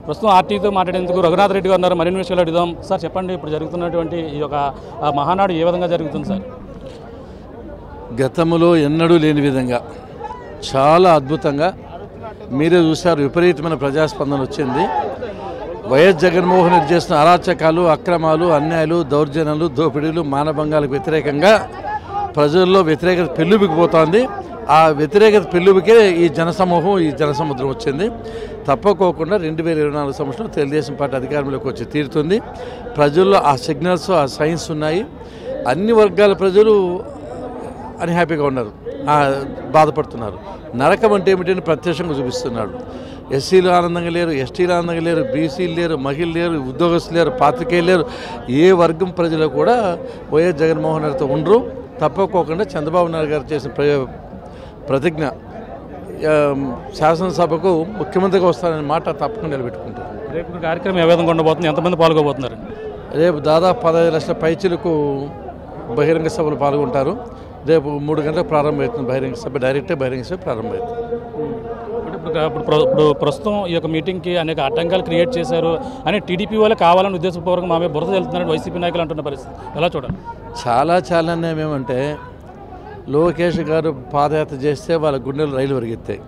ప్రస్తుతం ఆర్టీతో మాట్లాడేందుకు రఘునాథ్ రెడ్డి గారు ఉన్నారు మరిన్ని విషయాలు అడుగుదాం సార్ చెప్పండి ఇప్పుడు జరుగుతున్నటువంటి ఈ యొక్క ఆ, మహానాడు ఏ విధంగా జరుగుతుంది సార్ గతంలో ఎన్నడూ లేని విధంగా చాలా అద్భుతంగా మీరే చూశారు విపరీతమైన ప్రజాస్పందన వచ్చింది వైఎస్ జగన్మోహన్ రెడ్డి చేసిన అరాచకాలు అక్రమాలు అన్యాయాలు దౌర్జన్యాలు దోపిడీలు మానభంగాలకు వ్యతిరేకంగా ప్రజల్లో వ్యతిరేకత పెళ్ళుబికిపోతోంది ఆ వ్యతిరేకత పెళ్ళుబికే ఈ జనసమూహం ఈ జనసముద్రం వచ్చింది తప్పకోకుండా రెండు వేల ఇరవై నాలుగు సంవత్సరంలో తెలుగుదేశం పార్టీ అధికారంలోకి వచ్చి తీరుతుంది ప్రజల్లో ఆ సిగ్నల్స్ ఆ సైన్స్ ఉన్నాయి అన్ని వర్గాల ప్రజలు అని హ్యాపీగా ఉన్నారు ఆ, బాధపడుతున్నారు నరకం అంటే ఏమిటని ప్రత్యక్షంగా చూపిస్తున్నాడు ఎస్సీలు ఆనందంగా లేరు ఎస్టీలు ఆనందంగా లేరు బీసీలు లేరు మహిళలు లేరు ఉద్యోగస్తులు లేరు పాత్రికేయులు లేరు ఏ వర్గం ప్రజలు కూడా వైఎస్ జగన్మోహన్ రెడ్డితో ఉండరు తప్పకోకుండా చంద్రబాబు నాయుడు గారు చేసిన ప్ర- ప్రతిజ్ఞ ఆ, శాసనసభకు ముఖ్యమంత్రిగా వస్తాననే మాట తప్పకుండా నిలబెట్టుకుంటారు రేపు కార్యక్రమం ఏ విధంగా ఉండబోతుంది ఎంతమంది పాల్గొబోతున్నారు రేపు దాదాపు పదహైదు లక్షల పైచీలకు బహిరంగ సభలు పాల్గొంటారు రేపు మూడు గంటలకు ప్రారంభమవుతుంది బహిరంగ సభ డైరెక్టే బహిరంగ సభ ప్రారంభమవుతుంది అంటే ఇప్పుడు ఇప్పుడు ప్ర- ఇప్పుడు ప్రస్తుతం ఈ యొక్క మీటింగ్కి అనేక ఆటంకాలు క్రియేట్ చేశారు అని టీడీపీ వాళ్ళు కావాలని ఉద్దేశపూర్వకంగా మా మీద బురద చెల్లుతున్నారని వైసీపీ నాయకులు అంటున్న పరిస్థితి ఎలా చూడాలి చాలా చాలా అన్యాయం ఏమంటే లోకేష్ గారు పాదయాత్ర చేస్తే వాళ్ళ గుండెలు రైలు పరిగెత్తాయి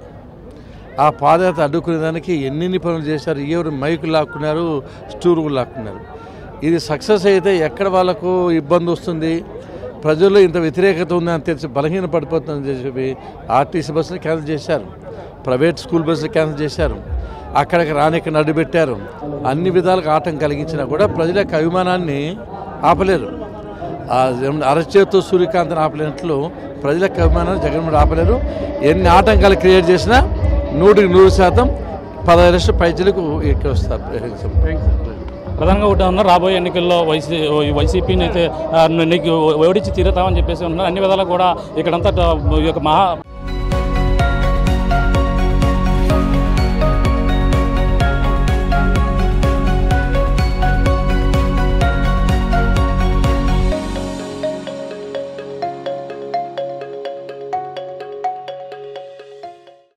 ఆ పాదయాత్ర అడ్డుకునే దానికి ఎన్నెన్ని పనులు చేశారు ఎవరు మైకులు లాక్కున్నారు స్టూరులు లాక్కున్నారు ఇది సక్సెస్ అయితే ఎక్కడ వాళ్ళకు ఇబ్బంది వస్తుంది ప్రజల్లో ఇంత వ్యతిరేకత ఉందని తెలిసి బలహీన పడిపోతుందని చెప్పి ఆర్టీసీ బస్సులు క్యాన్సిల్ చేశారు ప్రైవేట్ స్కూల్ బస్సులు క్యాన్సిల్ చేశారు అక్కడికి రానికి నడ్డు పెట్టారు అన్ని విధాలుగా ఆటం కలిగించినా కూడా ప్రజల యొక్క అభిమానాన్ని ఆపలేరు ఆ జగన్ అరచేతితో సూర్యకాంతిని ఆపలేనట్లు ప్రజల యొక్క అభిమానాన్ని జగన్మోహన్ ఆపలేరు ఎన్ని ఆటంకాలు క్రియేట్ చేసినా నూటికి నూరు శాతం పదహైదు లక్షల పైచలకు ఎక్కి వస్తారు ప్రధానంగా ఒకటి ఉన్నారు రాబోయే ఎన్నికల్లో వైసీ వైసీపీని అయితే ఆ, నీకు ఓడించి తీరుతామని చెప్పేసి ఉన్నారు అన్ని విధాలు కూడా ఇక్కడంతా ఈ యొక్క మహా